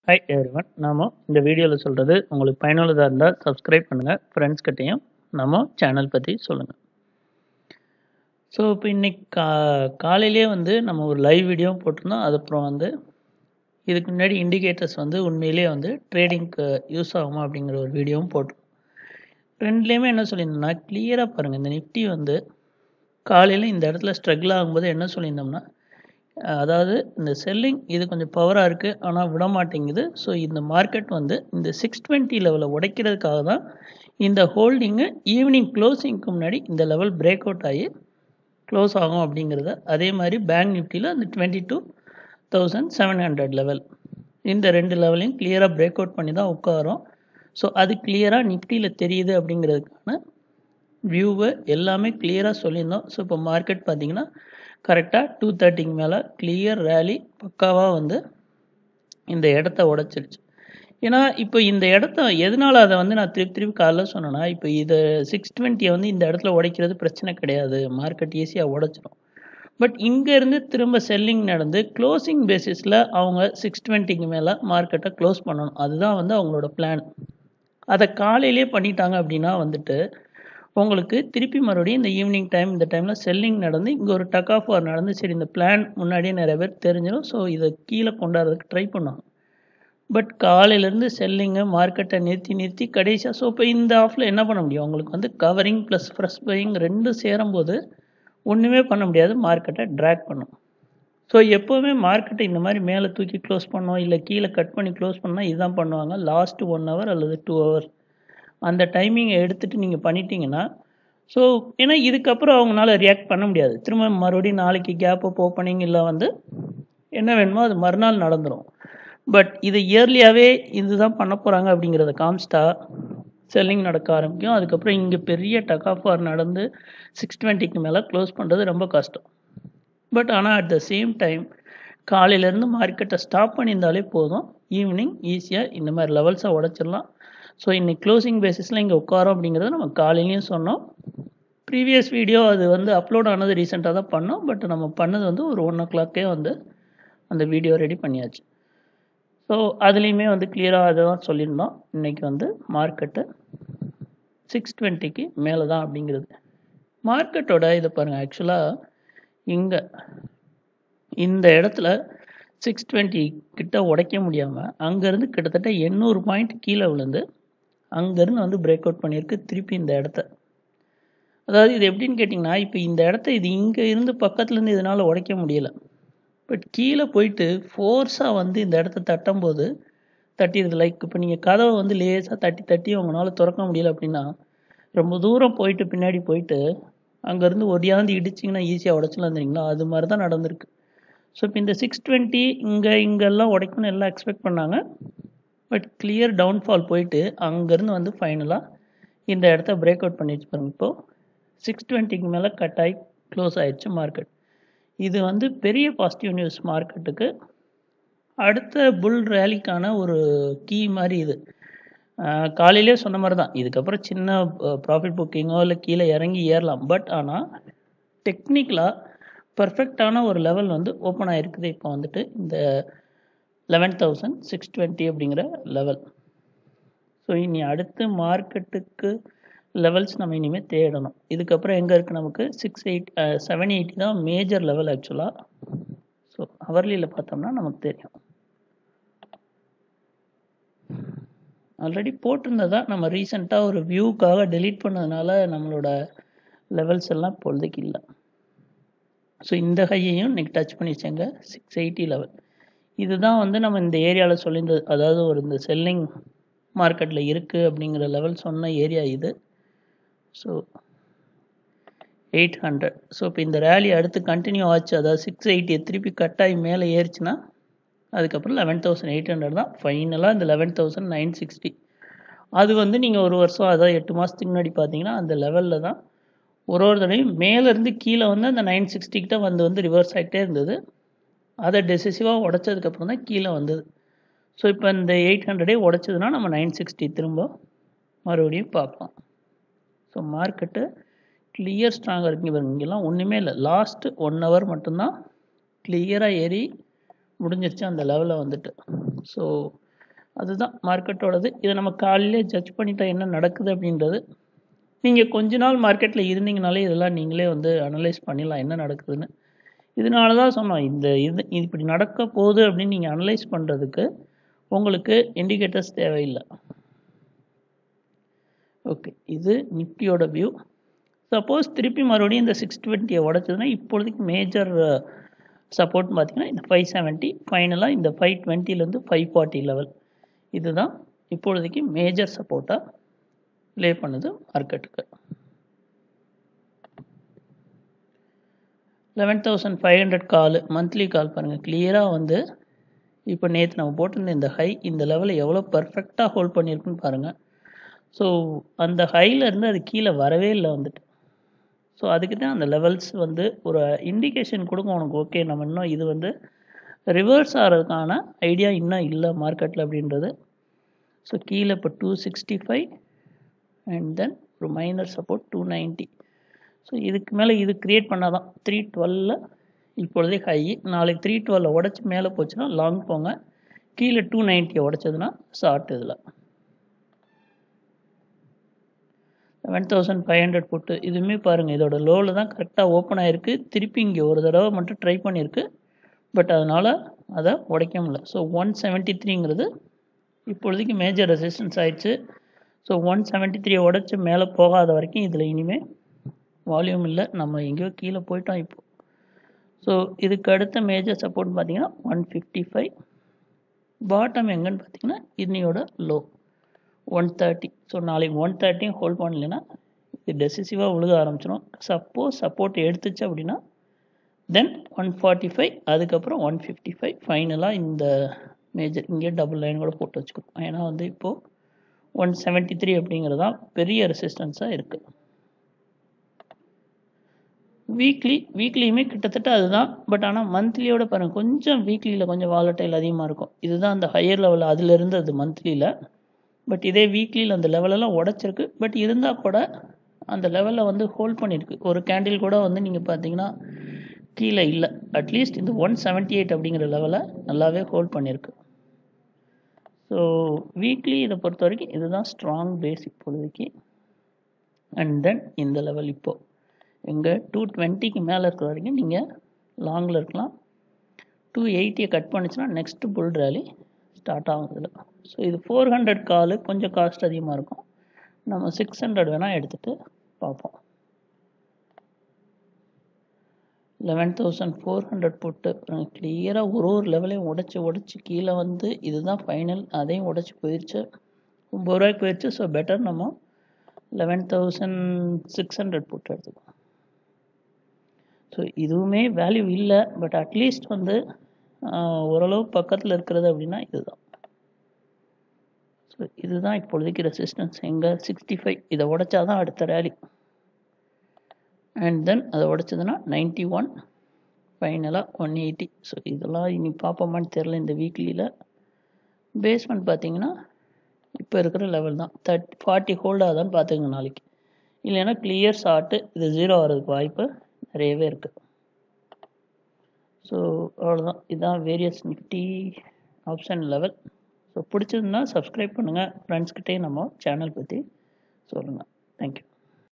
hi everyone நாம இந்த வீடியோவில் சொல்கிறது உங்களுக்கு பயனுள்ளதாக இருந்தால் சப்ஸ்கிரைப் பண்ணுங்கள் ஃப்ரெண்ட்ஸ் கிட்டேயும் நம்ம சேனல் பற்றி சொல்லுங்கள் ஸோ இப்போ இன்னைக்கு கா காலையிலேயே வந்து நம்ம ஒரு லைவ் வீடியோ போட்டிருந்தோம் அது அப்புறம் வந்து இதுக்கு முன்னாடி இண்டிகேட்டர்ஸ் வந்து உண்மையிலேயே வந்து ட்ரேடிங்க்கு யூஸ் ஆகுமா அப்படிங்கிற ஒரு வீடியோவும் போட்டோம் ரெண்டுலேயுமே என்ன சொல்லியிருந்தோம்னா கிளியராக பாருங்கள் இந்த நிஃப்டி வந்து காலையில் இந்த இடத்துல ஸ்ட்ரகிள் ஆகும்போது என்ன சொல்லியிருந்தோம்னா அஹ் அதாவது இந்த செல்லிங் இது கொஞ்சம் பவராக இருக்குது ஆனால் விட மாட்டேங்குது ஸோ இந்த மார்க்கெட் வந்து இந்த சிக்ஸ் டுவெண்ட்டி லெவலை உடைக்கிறதுக்காக தான் இந்த ஹோல்டிங்கு ஈவினிங் க்ளோசிங்க்கு முன்னாடி இந்த லெவல் பிரேக் அவுட் ஆகி க்ளோஸ் ஆகும் அப்படிங்கிறத அதே மாதிரி பேங்க் நிஃப்டியில் அந்த twenty two thousand seven hundred level இந்த ரெண்டு லெவலையும் கிளியராக பிரேக் அவுட் பண்ணி தான் உட்காரோம் ஸோ அது கிளியராக நிஃப்டியில் தெரியுது அப்படிங்கிறதுக்கான வியூவை எல்லாமே கிளியராக சொல்லியிருந்தோம் ஸோ இப்போ மார்க்கெட் பார்த்தீங்கன்னா கரெக்டாக டூ தேர்ட்டிக்கு மேலே கிளியர் ரேலி பக்காவாக வந்து இந்த இடத்த உடைச்சிருச்சு ஏன்னா இப்போ இந்த இடத்த எதனால் அதை வந்து நான் திருப்பி திருப்பி காலைல சொன்னேன்னா இப்போ இது சிக்ஸ் டுவெண்ட்டியை வந்து இந்த இடத்துல உடைக்கிறது பிரச்சனை கிடையாது மார்க்கெட் ஈஸியாக உடைச்சிரும் பட் இங்கேருந்து திரும்ப செல்லிங் நடந்து க்ளோசிங் பேசிஸில் அவங்க சிக்ஸ் டுவெண்ட்டிக்கு மேலே மார்க்கெட்டை க்ளோஸ் பண்ணணும் அதுதான் வந்து அவங்களோட பிளான் அதை காலையிலே பண்ணிட்டாங்க அப்படின்னா வந்துட்டு உங்களுக்கு திருப்பி மறுபடியும் இந்த ஈவினிங் டைம் இந்த டைமில் செல்லிங் நடந்து இங்கே ஒரு டக் ஆஃப் ஆர் நடந்து சரி இந்த பிளான் முன்னாடியே நிறைய பேர் தெரிஞ்சிடும் ஸோ இதை கீழே கொண்டாடுறதுக்கு ட்ரை பண்ணுவாங்க பட் காலையிலேருந்து செல்லிங்கை மார்க்கெட்டை நிறுத்தி நிறுத்தி கடைசியாக ஸோ இப்போ இந்த ஆஃபில் என்ன பண்ண முடியும் உங்களுக்கு வந்து கவரிங் ப்ளஸ் ஃப்ரெஷ் பையிங் ரெண்டும் சேரும்போது ஒன்றுமே பண்ண முடியாது மார்க்கெட்டை ட்ராக் பண்ணும் ஸோ எப்போவுமே மார்க்கெட்டை இந்த மாதிரி மேலே தூக்கி க்ளோஸ் பண்ணோம் இல்லை கீழே கட் பண்ணி க்ளோஸ் பண்ணால் இதுதான் பண்ணுவாங்க லாஸ்ட் ஒன் ஹவர் அல்லது டூ ஹவர் அந்த டைமிங்கை எடுத்துகிட்டு நீங்கள் பண்ணிட்டீங்கன்னா ஸோ ஏன்னா இதுக்கப்புறம் அவங்களால ரியாக்ட் பண்ண முடியாது திரும்ப மறுபடியும் நாளைக்கு கேப் அப் ஓப்பனிங் இல்லை வந்து என்ன வேணுமோ அது மறுநாள் நடந்துடும் பட் இது இயர்லியாகவே இதுதான் பண்ண போகிறாங்க அப்படிங்கிறத காமிச்சிட்டா செல்லிங் நடக்க ஆரம்பிக்கும் அதுக்கப்புறம் இங்கே பெரிய டக் ஆஃப் ஆர் நடந்து சிக்ஸ் டுவெண்ட்டிக்கு மேலே க்ளோஸ் பண்ணுறது ரொம்ப கஷ்டம் பட் ஆனால் அட் த சேம் டைம் காலையிலேருந்து மார்க்கெட்டை ஸ்டாப் பண்ணியிருந்தாலே போதும் ஈவினிங் ஈஸியாக இந்த மாதிரி லெவல்ஸை உடச்சிடலாம் ஸோ இன்னைக்கு க்ளோசிங் பேசிஸில் இங்கே உட்காரோம் அப்படிங்கிறத நம்ம காலையிலையும் சொன்னோம் ப்ரீவியஸ் வீடியோ அது வந்து அப்லோட் ஆனது ரீசெண்டாக தான் பண்ணோம் பட் நம்ம பண்ணது வந்து ஒரு ஒன் ஓ கிளாக்கே வந்து அந்த வீடியோ ரெடி பண்ணியாச்சு ஸோ அதுலேயுமே வந்து கிளியராக அதை தான் சொல்லியிருந்தோம் இன்றைக்கி வந்து மார்க்கெட்டு சிக்ஸ் டுவெண்ட்டிக்கு மேலே தான் அப்படிங்கிறது மார்க்கெட்டோட இதை பாருங்கள் ஆக்சுவலாக இங்கே இந்த இடத்துல சிக்ஸ் டுவெண்ட்டி கிட்ட உடைக்க முடியாமல் அங்கேருந்து கிட்டத்தட்ட எண்ணூறு பாயிண்ட் கீழே விழுந்து அங்கேருந்து வந்து பிரேக் அவுட் பண்ணியிருக்கு திருப்பி இந்த இடத்த அதாவது இது எப்படின்னு கேட்டிங்கன்னா இப்போ இந்த இடத்த இது இங்கே இருந்து பக்கத்துலேருந்து இதனால் உடைக்க முடியல பட் கீழே போயிட்டு ஃபோர்ஸாக வந்து இந்த இடத்த தட்டும்போது தட்டிடுது லைக் இப்போ நீங்கள் கதவை வந்து லேசாக தட்டி தட்டி உங்களால் திறக்க முடியல அப்படின்னா ரொம்ப தூரம் போயிட்டு பின்னாடி போயிட்டு அங்கேருந்து ஒடியாந்து இடிச்சிங்கன்னா ஈஸியாக உடச்சிலாம் தெரியுங்களா அது மாதிரி தான் நடந்திருக்கு ஸோ இப்போ இந்த சிக்ஸ் டுவெண்ட்டி இங்கே இங்கெல்லாம் உடைக்கணும்னு எல்லாம் எக்ஸ்பெக்ட் பண்ணாங்க பட் கிளியர் டவுன்ஃபால் போயிட்டு அங்கேருந்து வந்து ஃபைனலாக இந்த இடத்த பிரேக் அவுட் பண்ணிடுச்சு பாருங்க இப்போது சிக்ஸ் டுவெண்ட்டிக்கு மேலே கட் ஆகி க்ளோஸ் ஆயிடுச்சு மார்க்கெட் இது வந்து பெரிய பாசிட்டிவ் நியூஸ் மார்க்கெட்டுக்கு அடுத்த புல் ரேலிக்கான ஒரு கீ மாதிரி இது காலையிலே சொன்ன மாதிரி தான் இதுக்கப்புறம் சின்ன ப்ராஃபிட் புக்கிங்கோ இல்லை கீழே இறங்கி ஏறலாம் பட் ஆனால் டெக்னிக்கலாக பர்ஃபெக்டான ஒரு லெவல் வந்து ஓப்பன் ஆகிருக்குது இப்போ வந்துட்டு இந்த லெவன் தௌசண்ட் சிக்ஸ் டுவெண்ட்டி அப்படிங்கிற லெவல் ஸோ இனி அடுத்து மார்க்கெட்டுக்கு லெவல்ஸ் நம்ம இனிமேல் தேடணும் இதுக்கப்புறம் எங்கே இருக்குது நமக்கு சிக்ஸ் எயிட் செவன் எயிட்டி தான் மேஜர் லெவல் ஆக்சுவலாக ஸோ ஹவர்லியில் பார்த்தோம்னா நமக்கு தெரியும் ஆல்ரெடி போட்டிருந்ததா நம்ம ரீசெண்டாக ஒரு வியூக்காக டெலீட் பண்ணதுனால நம்மளோட லெவல்ஸ் எல்லாம் இப்பொழுதைக்கு இல்லை ஸோ இந்த ஹையையும் இன்னைக்கு டச் பண்ணிச்சேங்க சிக்ஸ் எயிட்டி லெவல் இதுதான் வந்து நம்ம இந்த ஏரியாவில் சொல்லியிருந்தது அதாவது ஒரு இந்த செல்லிங் மார்க்கெட்டில் இருக்குது அப்படிங்கிற லெவல் சொன்ன ஏரியா இது ஸோ எயிட் ஹண்ட்ரட் ஸோ இப்போ இந்த ரேலி அடுத்து கண்டினியூ ஆச்சு அதாவது சிக்ஸ் எயிட்டியை திருப்பி கட் ஆகி மேலே ஏறிச்சுன்னா அதுக்கப்புறம் லெவன் தௌசண்ட் எயிட் ஹண்ட்ரட் தான் ஃபைனலாக இந்த லெவன் தௌசண்ட் நைன் சிக்ஸ்டி அது வந்து நீங்கள் ஒரு வருஷம் அதாவது எட்டு மாதத்துக்கு முன்னாடி பார்த்தீங்கன்னா அந்த லெவலில் தான் ஒரு ஒரு தடவையும் மேலேருந்து கீழே வந்து அந்த நைன் சிக்ஸ்டி கிட்ட வந்து வந்து ரிவர்ஸ் ஆகிட்டே இருந்தது அதை டெசிசிவாக உடச்சதுக்கப்புறம் தான் கீழே வந்தது ஸோ இப்போ இந்த எயிட் ஹண்ட்ரடே உடச்சதுன்னா நம்ம நைன் சிக்ஸ்டி திரும்ப மறுபடியும் பார்ப்போம் ஸோ மார்க்கெட்டு கிளியர் ஸ்ட்ராங்காக இருக்குங்க பாருங்க இங்கெல்லாம் ஒன்றுமே இல்லை லாஸ்ட்டு ஒன் ஹவர் மட்டும்தான் கிளியராக ஏறி முடிஞ்சிருச்சு அந்த லெவலில் வந்துட்டு ஸோ அதுதான் மார்க்கெட்டோடது இதை நம்ம காலையிலே ஜட்ஜ் பண்ணிட்டா என்ன நடக்குது அப்படின்றது நீங்கள் கொஞ்ச நாள் மார்க்கெட்டில் இருந்தீங்கனாலே இதெல்லாம் நீங்களே வந்து அனலைஸ் பண்ணிடலாம் என்ன நடக்குதுன்னு இதனால தான் சொன்னோம் இந்த இது இது இப்படி நடக்க போகுது அப்படின்னு நீங்கள் அனலைஸ் பண்ணுறதுக்கு உங்களுக்கு இண்டிகேட்டர்ஸ் தேவையில்லை ஓகே இது நிஃப்டியோட வியூ சப்போஸ் திருப்பி மறுபடியும் இந்த சிக்ஸ் டுவெண்ட்டியை உடச்சதுன்னா இப்பொழுதைக்கு மேஜர் சப்போர்ட் பார்த்தீங்கன்னா இந்த ஃபைவ் செவன்ட்டி ஃபைனலாக இந்த ஃபைவ் டுவெண்ட்டிலேருந்து ஃபைவ் ஃபார்ட்டி லெவல் இதுதான் இப்பொழுதைக்கு மேஜர் சப்போர்ட்டாக ப்ளே பண்ணுது மார்க்கெட்டுக்கு eleven thousand five hundred call monthly call பாருங்கள் கிளியராக வந்து இப்போ நேற்று நம்ம போட்டிருந்த இந்த ஹை இந்த லெவலில் எவ்வளோ பர்ஃபெக்டாக ஹோல்ட் பண்ணியிருக்குன்னு பாருங்கள் ஸோ அந்த ஹையிலேருந்து அது கீழே வரவே இல்லை வந்துட்டு ஸோ அதுக்கு தான் அந்த லெவல்ஸ் வந்து ஒரு இண்டிகேஷன் கொடுக்கும் உனக்கு ஓகே நம்ம இன்னும் இது வந்து ரிவர்ஸ் ஆகிறதுக்கான ஐடியா இன்னும் இல்லை மார்க்கெட்டில் அப்படின்றது ஸோ கீழே இப்போ two sixty five and then ஒரு minor support two ninety so இதுக்கு மேலே இது க்ரியேட் பண்ணால் தான் த்ரீ டுவெல்ல இப்பொழுதே ஹை நாளைக்கு த்ரீ டுவெல்ல உடச்சி மேலே போச்சுன்னா லாங் போங்க கீழே டூ நைன்ட்டியை உடச்சதுன்னா ஷார்ட் இதில் லெவன் தௌசண்ட் ஃபைவ் ஹண்ட்ரட் போட்டு இதுவுமே பாருங்கள் இதோட லோவில் தான் கரெக்டாக ஓப்பன் ஆகிருக்கு திருப்பி இங்கே ஒரு தடவை மட்டும் ட்ரை பண்ணியிருக்கு பட் அதனால் அதை உடைக்க முடியல ஸோ ஒன் செவன்ட்டி த்ரீங்கிறது இப்பொழுதைக்கு மேஜர் ரெசிஸ்டன்ஸ் ஆயிடுச்சு ஸோ ஒன் செவன்ட்டி த்ரீ உடச்சி மேலே போகாத வரைக்கும் இதில் இனிமேல் வால்யூம் இல்லை நம்ம எங்கேயோ கீழே போயிட்டோம் இப்போ ஸோ இதுக்கு அடுத்த மேஜர் சப்போர்ட் பார்த்தீங்கன்னா ஒன் ஃபிஃப்டி ஃபைவ் பாட்டம் எங்கன்னு பார்த்தீங்கன்னா இன்னையோட லோ ஒன் தேர்ட்டி ஸோ நாளைக்கு ஒன் தேர்ட்டியும் ஹோல்ட் பண்ணலைன்னா இது டெசிசிவாக விழுக ஆரம்பிச்சிடும் சப்போஸ் சப்போர்ட் எடுத்துச்சு அப்படின்னா தென் ஒன் ஃபார்ட்டி ஃபைவ் அதுக்கப்புறம் ஒன் ஃபிஃப்டி ஃபைவ் ஃபைனலாக இந்த மேஜர் இங்கே டபுள் லைன் கூட போட்டு வச்சுக்கணும் ஏன்னா வந்து இப்போது ஒன் செவன்ட்டி த்ரீ அப்படிங்கிறது தான் பெரிய ரெசிஸ்டன்ஸாக இருக்குது வீக்லி வீக்லியுமே கிட்டத்தட்ட அதுதான் பட் ஆனால் மந்த்லியோட பாருங்கள் கொஞ்சம் வீக்லியில் கொஞ்சம் வாலட்டைல் அதிகமாக இருக்கும் இதுதான் அந்த ஹையர் லெவலில் அதில் இருந்தது மந்த்லியில் பட் இதே வீக்லியில் அந்த லெவலெல்லாம் உடச்சிருக்கு பட் இருந்தால் கூட அந்த லெவலில் வந்து ஹோல்ட் பண்ணியிருக்கு ஒரு கேண்டில் கூட வந்து நீங்கள் பார்த்தீங்கன்னா கீழே இல்லை அட்லீஸ்ட் இந்த ஒன் செவன்ட்டி எயிட் அப்படிங்கிற லெவலை நல்லாவே ஹோல்ட் பண்ணியிருக்கு ஸோ வீக்லி இதை பொறுத்த வரைக்கும் இதுதான் ஸ்ட்ராங் பேஸ் இப்பொழுதைக்கு அண்ட் தென் இந்த லெவல் இப்போது எங்கே டூ டுவெண்ட்டிக்கு மேலே இருக்கிற வரைக்கும் நீங்கள் லாங்கில் இருக்கலாம் டூ எயிட்டியை கட் பண்ணிச்சுன்னா நெக்ஸ்ட்டு புல் ரேலி ஸ்டார்ட் ஆகும் இதில் ஸோ இது ஃபோர் ஹண்ட்ரட் காலு கொஞ்சம் காஸ்ட் அதிகமாக இருக்கும் நம்ம சிக்ஸ் ஹண்ட்ரட் வேணால் எடுத்துகிட்டு பார்ப்போம் லெவன் தௌசண்ட் ஃபோர் ஹண்ட்ரட் போட்டு கிளியராக ஒரு ஒரு லெவலையும் உடச்சி உடச்சி கீழே வந்து இதுதான் ஃபைனல் அதையும் உடச்சி போயிடுச்சு ஒம்பது ரூபாய்க்கு போயிடுச்சு ஸோ பெட்டர் நம்ம லெவன் தௌசண்ட் சிக்ஸ் ஹண்ட்ரட் போட்டு எடுத்துக்கலாம் ஸோ இதுவுமே வேல்யூ இல்லை பட் அட்லீஸ்ட் வந்து ஓரளவு பக்கத்தில் இருக்கிறது அப்படின்னா இதுதான் ஸோ இதுதான் இப்பொழுதைக்கு ரெசிஸ்டன்ஸ் எங்கே சிக்ஸ்டி ஃபைவ் இதை உடைச்சா தான் அடுத்த ரேலி அண்ட் தென் அதை உடைச்சதுன்னா நைன்ட்டி ஒன் ஃபைனலாக ஒன் எயிட்டி ஸோ இதெல்லாம் இனி பார்ப்போமான்னு தெரில இந்த வீக்லியில் பேஸ்மெண்ட் பார்த்தீங்கன்னா இப்போ இருக்கிற லெவல் தான் தேர்ட் ஃபார்ட்டி ஹோல்ட் ஆகுதான்னு பார்த்துங்க நாளைக்கு இல்லைன்னா கிளியர் ஷார்ட்டு இது ஜீரோ ஆகிறதுக்கு வாய்ப்பு நிறையவே இருக்குது ஸோ அவ்வளோதான் இதுதான் various Nifty option level so பிடிச்சிருந்தா சப்ஸ்கிரைப் பண்ணுங்கள் ஃப்ரெண்ட்ஸ்கிட்டே நம்ம சேனல் பற்றி சொல்லுங்கள் தேங்க்யூ